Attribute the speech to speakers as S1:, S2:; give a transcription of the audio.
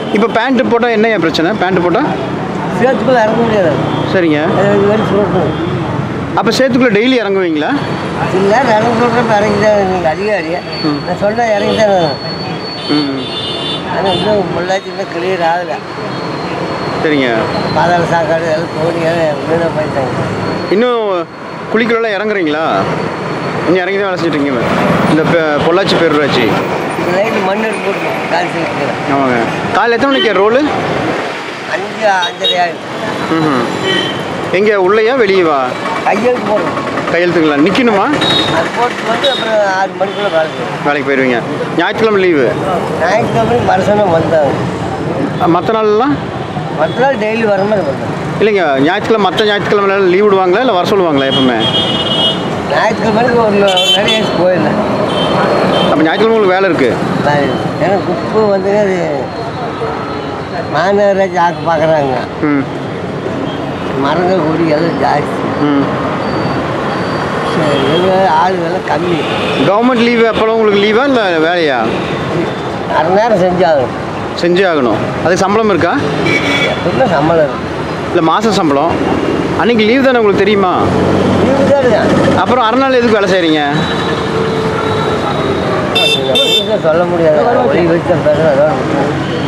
S1: இப்போ பேண்ட்டு போட்டால் என்னையா பிரச்சனை பேண்ட்டு போட்டால்
S2: சேர்த்துக்குள்ள இறங்க முடியாது
S1: சரிங்க
S2: அது இது மாதிரி சொல்லணும்
S1: அப்போ சேத்துக்குள்ளே டெய்லி இறங்குவீங்களா
S2: இல்லை இறங்க சொல்கிறப்ப இறங்கி தான் நீங்கள் அதிகாரி நான் சொன்னால் இறங்கி தான் வேணும்
S1: ம்
S2: ஆனால் இன்னும் பொள்ளாச்சி இன்னும் கிளியர் ஆகலை
S1: சரிங்க
S2: பாதாள சாக்காடு எல்லாம் தோணி எல்லாம் வீணாக போயிட்டாங்க
S1: இன்னும் குளிக்கலாம் இறங்குறீங்களா இன்னும் இறங்கி தான் வேலை செஞ்சுட்டு இருக்கீங்க இந்த பெ- பொள்ளாச்சி பேரூராட்சி
S2: இந்த லைட்டு மண் எடுத்து போட்டுருக்கோம் கால் செய்ய
S1: ஆமாங்க காலையில் எத்தனை மணிக்கு ரோலு
S2: அஞ்சு அஞ்சரை ஆகிடும்
S1: ம் எங்கே உள்ளேயா வெளியவா
S2: கையெழுத்து போடணும்
S1: கையெழுத்துங்களா நிற்கணுமா
S2: அது போட்டு வந்து அப்புறம் ஆறு மணிக்குள்ளே வேலை செய்யணும்
S1: வேலைக்கு போயிடுவீங்க ஞாயிற்றுக்கிழமை லீவு
S2: ஞாயிற்றுக்கிழமை மறுசனம் வந்தாங்க
S1: மற்ற நாள்லாம்
S2: மற்ற நாள் டெய்லி வர மாதிரி வந்தாங்க
S1: இல்லைங்க ஞாயிற்றுக்கிழமை மற்ற ஞாயிற்றுக்கிழமை லீவ் விடுவாங்களா இல்லை வர சொல்லுவாங்களா எப்பவுமே
S2: ஞாயிற்றுக்கிழமைக்கு ஒரு ஒரு நிறைய போயிருந்தேன்
S1: அப்போ ஞாயிற்றுக்கிழமை உங்களுக்கு வேலை இருக்குது
S2: நான் ஏன்னா குப்பு வந்து அது மாநகராட்சி ஆக்கு பார்க்குறாங்க
S1: ம்
S2: மரங்கள் கொடி எல்லாம் ஜாஸ்தி
S1: ம்
S2: சரி, எங்க ஆளுங்கெல்லாம் கம்மி
S1: கவர்மெண்ட் லீவு அப்போலாம் உங்களுக்கு லீவா இல்லை வேலையா
S2: அரை நேரம் செஞ்சாகணும்
S1: செஞ்சே ஆகணும் அதுக்கு சம்பளம் இருக்கா
S2: எப்பவுமே சம்பளம் இருக்கும்
S1: இல்லை மாத சம்பளம் அன்றைக்கி லீவ் தானே உங்களுக்கு தெரியுமா
S2: லீவு தான் இருக்கேன்
S1: அப்புறம் அரை நாள் எதுக்கு வேலை செய்கிறீங்க
S2: சொல்ல முடியாது ஒளி வச்சு பேசுகிறேன்